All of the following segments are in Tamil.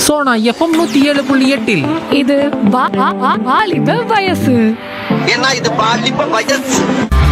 சோனா எஃப்எம் நூத்தி ஏழு புள்ளி எட்டில் இது வா- வா- வா- வாலிப வயசு ஏன்னா இது பாலிப்ப வயசு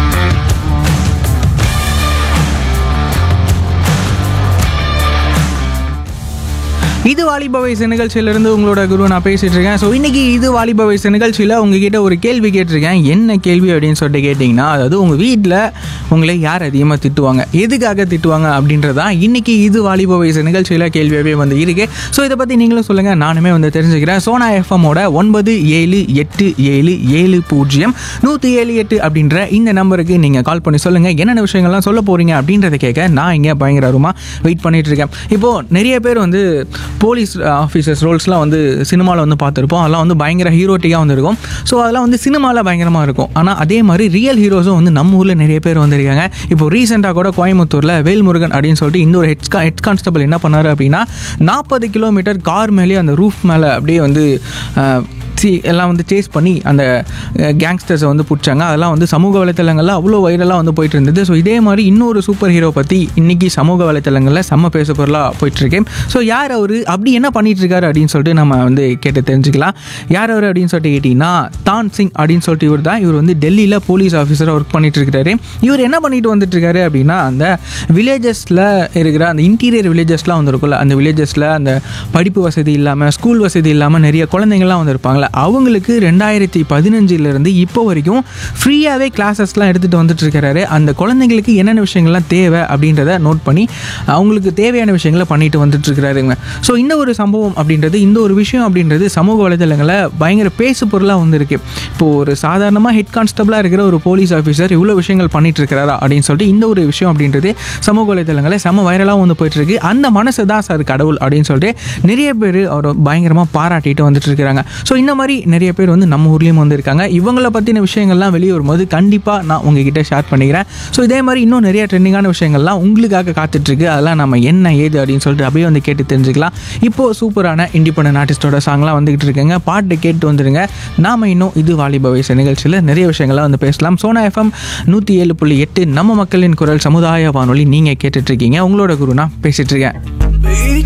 இது வாலிப வயசு நிகழ்ச்சியிலிருந்து உங்களோட குரு நான் பேசிட்டு இருக்கேன் ஸோ இன்னைக்கு இது வாலிப வயசு நிகழ்ச்சியில் உங்ககிட்ட ஒரு கேள்வி கேட்டிருக்கேன் என்ன கேள்வி அப்படின்னு சொல்லிட்டு கேட்டிங்கன்னா அதாவது உங்கள் வீட்டில் உங்களை யார் அதிகமாக திட்டுவாங்க எதுக்காக திட்டுவாங்க அப்படின்றதா இன்னைக்கு இது வாலிப வயசு நிகழ்ச்சியில் கேள்வியாகவே வந்து இருக்கு ஸோ இதை பற்றி நீங்களும் சொல்லுங்கள் நானுமே வந்து தெரிஞ்சுக்கிறேன் சோனா எஃப்எம்மோட ஒன்பது ஏழு எட்டு ஏழு ஏழு பூஜ்ஜியம் நூற்றி ஏழு எட்டு அப்படின்ற இந்த நம்பருக்கு நீங்கள் கால் பண்ணி சொல்லுங்கள் என்னென்ன விஷயங்கள்லாம் சொல்ல போகிறீங்க அப்படின்றத கேட்க நான் இங்கே பயங்கரமாக வெயிட் பண்ணிட்டு இருக்கேன் இப்போது நிறைய பேர் வந்து போலீஸ் ஆஃபீஸர்ஸ் ரோல்ஸ்லாம் வந்து சினிமாவில் வந்து பார்த்துருப்போம் அதெல்லாம் வந்து பயங்கர ஹீரோட்டிக்காக வந்து இருக்கும் ஸோ அதெல்லாம் வந்து சினிமாவில் பயங்கரமாக இருக்கும் ஆனால் அதே மாதிரி ரியல் ஹீரோஸும் வந்து நம்ம ஊரில் நிறைய பேர் வந்திருக்காங்க இப்போ ரீசெண்டாக கூட கோயம்புத்தூரில் வேல்முருகன் அப்படின்னு சொல்லிட்டு இன்னொரு ஹெட் ஹெட் கான்ஸ்டபிள் என்ன பண்ணார் அப்படின்னா நாற்பது கிலோமீட்டர் கார் மேலேயே அந்த ரூஃப் மேலே அப்படியே வந்து அஹ், சி எல்லாம் வந்து சேஸ் பண்ணி அந்த கேங்ஸ்டர்ஸை வந்து பிடிச்சாங்க அதெல்லாம் வந்து சமூக வலைத்தளங்களில் அவ்வளோ வைரலாக வந்து போயிட்டு இருந்தது ஸோ இதே மாதிரி இன்னொரு சூப்பர் ஹீரோ பற்றி இன்னைக்கு சமூக வலைத்தளங்களில் செம்ம பேச பொருளாக போயிட்டுருக்கேன் ஸோ யார் அவர் அப்படி என்ன பண்ணிட்டு இருக்காரு அப்படின்னு சொல்லிட்டு நம்ம வந்து கேட்டு தெரிஞ்சுக்கலாம் யார் அவர் அப்படின்னு சொல்லிட்டு கேட்டிங்கன்னா தான் சிங் அப்படின்னு சொல்லிட்டு இவர் தான் இவர் வந்து டெல்லியில் போலீஸ் ஆஃபீஸராக ஒர்க் பண்ணிட்டு இருக்காரு இவர் என்ன பண்ணிட்டு வந்துட்டு இருக்காரு அப்படின்னா அந்த வில்லேஜஸில் இருக்கிற அந்த இன்டீரியர் வில்லேஜஸ்லாம் வந்து இருக்கும்ல அந்த வில்லேஜஸில் அந்த படிப்பு வசதி இல்லாமல் ஸ்கூல் வசதி இல்லாமல் நிறைய குழந்தைங்கள்லாம் வந்து இருப்பாங்கள்ல அவங்களுக்கு ரெண்டாயிரத்தி பதினஞ்சுலேருந்து இப்போ வரைக்கும் ஃப்ரீயாகவே கிளாஸஸ்லாம் எடுத்துகிட்டு வந்துட்டு இருக்கிறாரு அந்த குழந்தைங்களுக்கு என்னென்ன விஷயங்கள்லாம் தேவை அப்படின்றத நோட் பண்ணி அவங்களுக்கு தேவையான விஷயங்களை பண்ணிட்டு வந்துட்டு இருக்கிறாருங்க ஸோ இந்த ஒரு சம்பவம் அப்படின்றது இந்த ஒரு விஷயம் அப்படின்றது சமூக வலைதளங்களில் பயங்கர பேசு பொருளாக வந்திருக்கு இப்போது ஒரு சாதாரணமாக ஹெட் கான்ஸ்டபிளாக இருக்கிற ஒரு போலீஸ் ஆஃபீஸர் இவ்வளோ விஷயங்கள் பண்ணிட்டு இருக்கிறாரா அப்படின்னு சொல்லிட்டு இந்த ஒரு விஷயம் அப்படின்றது சமூக வலைதளங்களில் செம வைரலாக வந்து போயிட்டு இருக்கு அந்த மனசு தான் சார் கடவுள் அப்படின்னு சொல்லிட்டு நிறைய பேர் அவர் பயங்கரமாக பாராட்டிட்டு வந்துட்டு இருக்கிறாங்க ஸோ இந்த மாதிரி நிறைய பேர் வந்து நம்ம ஊர்லேயும் வந்து இருக்காங்க இவங்களை பற்றின விஷயங்கள்லாம் வெளியே வரும்போது கண்டிப்பாக நான் உங்ககிட்ட ஷேர் பண்ணிக்கிறேன் ஸோ இதே மாதிரி இன்னும் நிறைய ட்ரெண்டிங்கான விஷயங்கள்லாம் உங்களுக்காக காத்துட்ருக்கு அதெல்லாம் நம்ம என்ன ஏது அப்படின்னு சொல்லிட்டு அப்படியே வந்து கேட்டு தெரிஞ்சுக்கலாம் இப்போது சூப்பரான இண்டிபெண்டன்ட் ஆர்டிஸ்டோட சாங்லாம் வந்துகிட்டு இருக்குங்க பாட்டு கேட்டு வந்துருங்க நாம இன்னும் இது வாலிப வயசு நிகழ்ச்சியில் நிறைய விஷயங்கள்லாம் வந்து பேசலாம் சோனா எஃப்எம் நூற்றி ஏழு புள்ளி எட்டு நம்ம மக்களின் குரல் சமுதாய வானொலி நீங்கள் கேட்டுட்ருக்கீங்க உங்களோட குரு நான் பேசிகிட்ருக்கேன்